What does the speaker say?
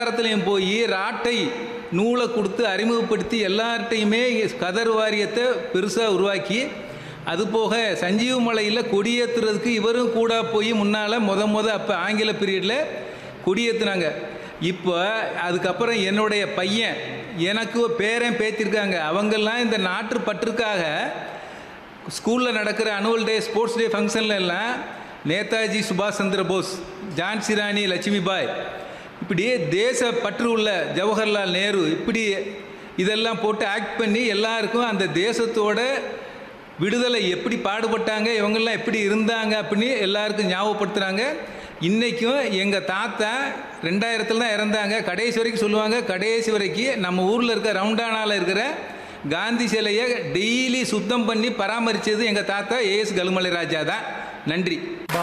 இடத்துலையும் போய் ராட்டை நூலை கொடுத்து அறிமுகப்படுத்தி எல்லார்ட்டையுமே கதர் வாரியத்தை பெருசாக உருவாக்கி அது போக சஞ்சீவ மலையில் கொடியேற்றுறதுக்கு இவரும் கூட போய் முன்னால் முத முத அப்போ ஆங்கில பீரியடில் கொடியேற்றுனாங்க இப்போ அதுக்கப்புறம் என்னுடைய பையன் எனக்கு பேரன் பேத்திருக்காங்க அவங்கெல்லாம் இந்த நாட்டு பற்றுக்காக ஸ்கூலில் நடக்கிற அனுவல் டே ஸ்போர்ட்ஸ் டே ஃபங்க்ஷன்ல எல்லாம் நேதாஜி சுபாஷ் சந்திர போஸ் ஜான்சி ராணி லட்சுமி பாய் இப்படி தேச பற்று உள்ள ஜவஹர்லால் நேரு இப்படி இதெல்லாம் போட்டு ஆக்ட் பண்ணி எல்லாருக்கும் அந்த தேசத்தோட விடுதலை எப்படி பாடுபட்டாங்க இவங்கெல்லாம் எப்படி இருந்தாங்க அப்படின்னு எல்லாருக்கும் ஞாபகப்படுத்துகிறாங்க இன்றைக்கும் எங்கள் தாத்தா ரெண்டாயிரத்தில் தான் இறந்தாங்க கடைசி வரைக்கும் சொல்லுவாங்க கடைசி வரைக்கும் நம்ம ஊரில் இருக்க ரவுண்டானாவில் இருக்கிற காந்தி சிலையை டெய்லி சுத்தம் பண்ணி பராமரித்தது எங்கள் தாத்தா ஏஎஸ் கலுமலை ராஜா தான் நன்றி